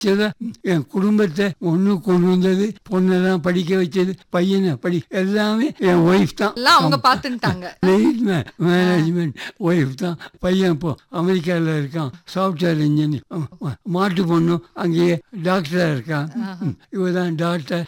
சில என் குடும்பத்தை ஒண்ணு கொண்டு வந்தது பொண்ணெல்லாம் படிக்க வச்சது பையனை படி எல்லாமே என் ஒய்ஃப் தான் எல்லாம் அவங்க பாத்துட்டாங்க மேனேஜ்மெண்ட் ஒய்ஃப் தான் பையன் இப்போ அமெரிக்காவில் இருக்கான் சாஃப்ட்வேர் இன்ஜினியர் மாட்டு பொண்ணும் அங்கேயே டாக்டராக இருக்கான் இவர் தான் டாக்டர்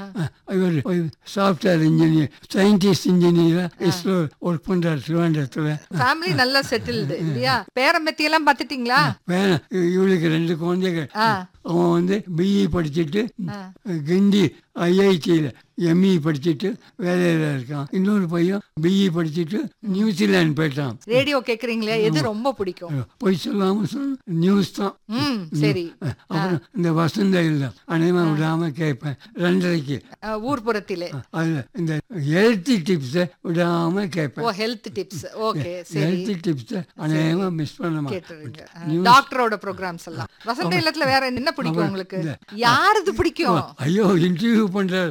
இவர் சாஃப்ட்வேர் இன்ஜினியர் சயின்டிஸ்ட் இன்ஜினியராக இஸ்ரோ ஒர்க் பண்ணுறார் திருவனந்தபுரத்தில் ஃபேமிலி நல்லா செட்டில்டு இல்லையா பேரம்பத்தி எல்லாம் பாத்துட்டீங்களா வேணாம் இவளுக்கு ரெண்டு குழந்தைகள் ஆ. அவன் வந்து பிஇ படிச்சுட்டு கிண்டி ஐஐடியில் எம்இ படிச்சுட்டு வேலையில் இருக்கான் இன்னொரு பையன் பிஇ படிச்சுட்டு நியூசிலாந்து போயிட்டான் ரேடியோ கேக்குறீங்களே எது ரொம்ப பிடிக்கும் போய் சொல்லாம சொல் நியூஸ் தான் ம் சரி அப்புறம் இந்த வசந்த இல்லம் அனைவரும் விடாம கேட்பேன் ரெண்டரைக்கு அஹ், ஊர்ப்புறத்திலே அதில் இந்த ஹெல்த்தி டிப்ஸை விடாம ஓ கேட்பேன் ஹெல்த் டிப்ஸ் ஓகே சரி ஹெல்த்தி டிப்ஸை அநேகமாக மிஸ் பண்ண மாட்டேன் கேட்டுருங்க டாக்டரோட ப்ரோக்ராம்ஸ் எல்லாம் வசந்த இல்லத்துல வேற என்ன பிடிக்கும் உங்களுக்கு யாருது பிடிக்கும் ஐயோ இன்டர்வியூ பண்றாரு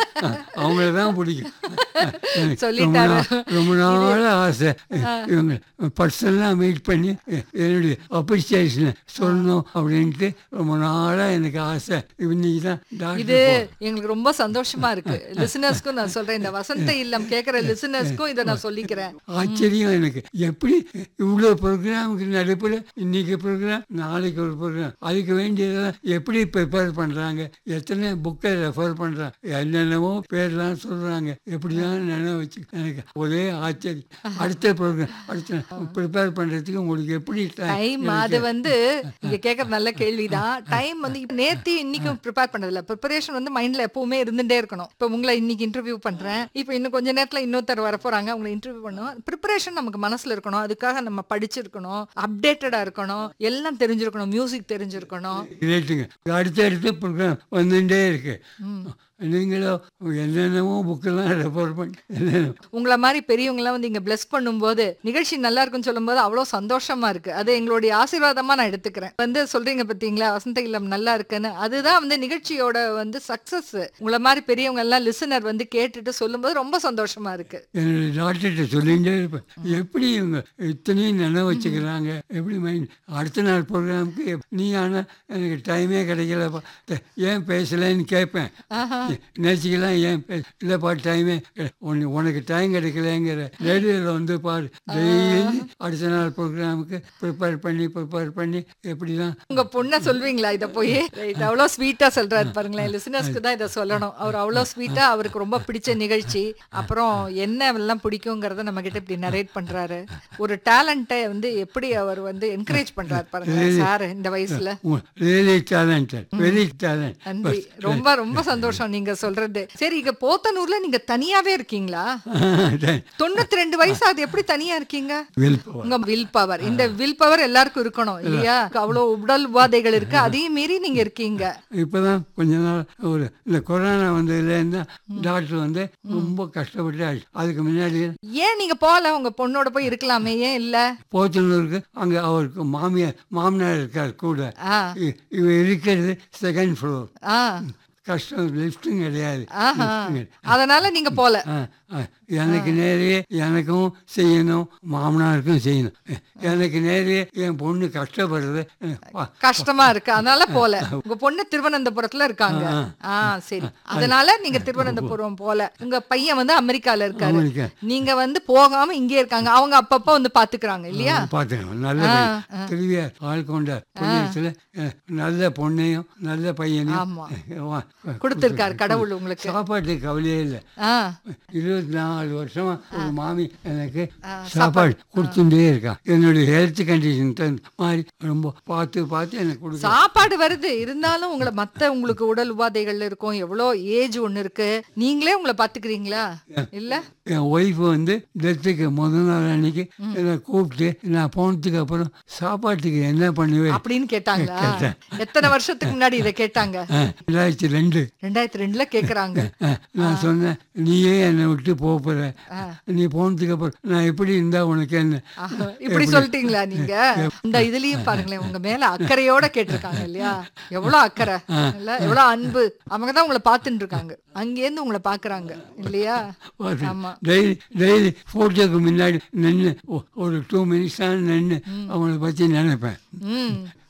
அவங்கள தான் பிடிக்கும் எனக்கு ரொம்ப சொல்லிட்டாரு. நாள்- ரொம்ப நாள் ஆசை இவங்க பர்சனலாக மீட் பண்ணி என்னுடைய அப்ரிசியேஷனை சொல்லணும் அப்படின்ட்டு ரொம்ப நாளாக எனக்கு ஆசை இன்னைக்கு தான் இது டாக்டர் எங்களுக்கு ரொம்ப சந்தோஷமா இருக்கு லிசனர்ஸ்க்கும் நான் சொல்றேன் இந்த வசந்த இல்லம் கேக்குற லிசனர்ஸ்க்கும் இதை நான் சொல்லிக்கிறேன் ஆச்சரியம் எனக்கு எப்படி இவ்வளோ ப்ரோக்ராமுக்கு நடுப்புல இன்னைக்கு ப்ரோக்ராம் நாளைக்கு ஒரு ப்ரோக்ராம் அதுக்கு வேண்டியதெல்லாம் எப்படி ப்ரிப்பேர் பண்ணுறாங்க எத்தனை புக்கை ரெஃபர் பண்ணுறாங்க என்னென்னவோ பேர்லாம் சொல்கிறாங்க எப்படிலாம் நினைவு வச்சு எனக்கு ஒரே ஆச்சரியம் அடுத்த ப்ரோக்ராம் அடுத்த ப்ரிப்பேர் பண்ணுறதுக்கு உங்களுக்கு எப்படி டைம் அது வந்து நீங்க கேக்குற நல்ல கேள்விதான் டைம் வந்து இப்ப நேத்து இன்னைக்கும் ப்ரிப்பேர் பண்ணதில்ல ப்ரிப்பரேஷன் வந்து மைண்ட்ல எப்பவுமே இருந்துட்டே இருக்கணும் இப்ப உங்களை இன்னைக்கு இன்டர்வியூ பண்றேன் இப்ப இன்னும் கொஞ்ச நேரத்துல இன்னொருத்தர் வர போறாங்க உங்களை இன்டர்வியூ பண்ணுவோம் ப்ரிப்பரேஷன் நமக்கு மனசுல இருக்கணும் அதுக்காக நம்ம படிச்சிருக்கணும் அப்டேட்டடா இருக்கணும் எல்லாம் தெரிஞ்சிருக்கணும் மியூசிக் தெரிஞ்சிருக்கணும் ரேட்டுங்க அடுத்தடுத்து ப்ரோக்ராம் வந்துட்டே இருக்கு நீங்களோ என்னென்னமோ புக்கெல்லாம் ரெஃபர் பண்ணி என்னென்ன உங்களை மாதிரி பெரியவங்க எல்லாம் வந்து இங்க பிளஸ் பண்ணும்போது நிகழ்ச்சி நல்லா இருக்குன்னு சொல்லும்போது அவ்வளவு சந்தோஷமா இருக்கு அது எங்களுடைய ஆசீர்வாதமா நான் எடுத்துக்கிறேன் வந்து சொல்றீங்க பாத்தீங்களா வசந்த இல்லம் நல்லா இருக்குன்னு அதுதான் வந்து நிகழ்ச்சியோட வந்து சக்சஸ் உங்களை மாதிரி பெரியவங்க எல்லாம் லிசனர் வந்து கேட்டுட்டு சொல்லும்போது ரொம்ப சந்தோஷமா இருக்கு என்னுடைய டாக்டர்கிட்ட சொல்லிகிட்டே இருப்பேன் எப்படி இவங்க இத்தனையும் நினைவு வச்சுக்கிறாங்க எப்படி மைண்ட் அடுத்த நாள் ப்ரோக்ராமுக்கு நீ ஆனால் எனக்கு டைமே கிடைக்கலப்பா த- ஏன் பேசலைன்னு கேட்பேன் நேற்றுக்கெல்லாம் ஏன் பே இல்லைப்பா டைமே உனக்கு உனக்கு டைம் கிடைக்கலங்கிற ரேடியோவில் வந்து பாரு டெய்லி அடுத்த நாள் ப்ரோக்ராமுக்கு ப்ரிப்பேர் பண்ணி ப்ரிப்பேர் பண்ணி எப்படிலாம் உங்க பொண்ணை சொல்வீங்களா இத போய் இது அவ்வளவு ஸ்வீட்டா சொல்றாரு பாருங்களேன் லிசனர்ஸ்க்கு தான் இதை சொல்லணும் அவர் அவ்வளவு ஸ்வீட்டா அவருக்கு ரொம்ப பிடிச்ச நிகழ்ச்சி அப்புறம் என்ன எல்லாம் பிடிக்குங்கிறத நம்ம கிட்ட இப்படி நரேட் பண்றாரு ஒரு டேலண்ட்டை வந்து எப்படி அவர் வந்து என்கரேஜ் பண்றாரு பாருங்க சார் இந்த வயசுல ரியலி டேலண்டட் வெரி டேலண்ட் நன்றி ரொம்ப ரொம்ப சந்தோஷம் நீங்க சொல்றது சரி இங்க போத்தனூர்ல நீங்க தனியாவே இருக்கீங்களா தொண்ணூத்தி ரெண்டு வயசு அது எப்படி தனியா இருக்கீங்க வில் உங்க வில் பவர் இந்த வில் பவர் எல்லாருக்கும் இருக்கணும் இல்லையா அவ்வளவு உடல் உபாதைகள் இருக்கு அதையும் மீறி நீங்க இருக்கீங்க இப்போதான் கொஞ்ச நாள் ஒரு இந்த கொரோனா வந்ததுலேருந்து டாக்டர் வந்து ரொம்ப கஷ்டப்பட்டு ஆச்சு. அதுக்கு முன்னாடி ஏன் நீங்க போகல உங்க பொண்ணோட போய் இருக்கலாமே ஏன் இல்ல போத்தனூருக்கு அங்கே அவருக்கு மாமியார் மாமனார் இருக்கார் கூட ஆ இ- இவ இருக்கிறது செகண்ட் ஃப்ளோர் ஆ கஷ்டம் லிஃப்ட்டும் கிடையாது ஆஹா lift கிடையாது. அதனால நீங்க போல ஆ, ஆ, எனக்கு நேரே எனக்கும் செய்யணும் மாமனாருக்கும் செய்யணும் எனக்கு நேரே என் பொண்ணு கஷ்டப்படுறது எனக்கு பா- கஷ்டமா இருக்கு அதனால போல உங்க பொண்ணு திருவனந்தபுரத்துல இருக்காங்க ஆ சரி அதனால நீங்க திருவனந்தபுரம் போல உங்க பையன் வந்து அமெரிக்கால இருக்காரு அமெரிக்கா. நீங்க வந்து போகாம இங்கே இருக்காங்க அவங்க அப்பப்ப வந்து பாத்துக்கிறாங்க இல்லையா பார்த்தேன் நல்ல பையன் திருவியார் ஆள் கொண்டார் புண்ணியத்தில் நல்ல பொண்ணையும் நல்ல பையனையும் ஆமா. வா- கொடுத்திருக்காரு கடவுள் உங்களுக்கு சாப்பாட்டுக்கு கவலையே இல்லை ஆ இருபத்தி நாலு வருஷமா ஒரு மாமி எனக்கு சாப்பாடு கொடுத்துட்டே இருக்கா என்னுடைய ஹெல்த் கண்டிஷன் தகுந்த மாதிரி ரொம்ப பார்த்து பார்த்து எனக்கு கொடுக்க சாப்பாடு வருது இருந்தாலும் உங்களை மத்த உங்களுக்கு உடல் உபாதைகள் இருக்கும் எவ்வளோ ஏஜ் ஒண்ணு இருக்கு நீங்களே உங்களை பாத்துக்கிறீங்களா இல்ல என் ஒய்ஃப் வந்து டெத்துக்கு முதல் நாள் அன்னைக்கு என்னை கூப்பிட்டு நான் போனதுக்கு அப்புறம் சாப்பாட்டுக்கு என்ன பண்ணுவேன் அப்படின்னு கேட்டாங்களா எத்தனை வருஷத்துக்கு முன்னாடி இதை கேட்டாங்க ரெண்டாயிரத்தி ரெண்டு ரெண்டாயிரத்தி ரெண்டுல கேக்குறாங்க அஹ், நான் சொன்னேன் நீயே என்னை விட்டு போக போற நீ போனதுக்கு அப்புறம் நான் எப்படி இருந்தா உனக்கு என்ன ஆஹா, இப்படி சொல்லிட்டீங்களா நீங்க இந்த இதுலயும் பாருங்களேன் உங்க மேல அக்கறையோட கேட்டிருக்காங்க இல்லையா எவ்வளவு அக்கறை இல்ல எவ்வளவு அன்பு அவங்க தான் உங்களை பார்த்துட்டு இருக்காங்க அங்கேருந்து உங்களை பாக்குறாங்க இல்லையா ஆமா டெய்லி டெய்லி ஃபோட்டோக்கு முன்னாடி நின்று ஒரு டூ மினிட்ஸ் தான் நின்று அவங்கள பற்றி நினைப்பேன் ம்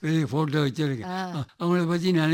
பெரிய ஃபோட்டோ வச்சுருக்கேன் ஆ. அவங்கள பற்றி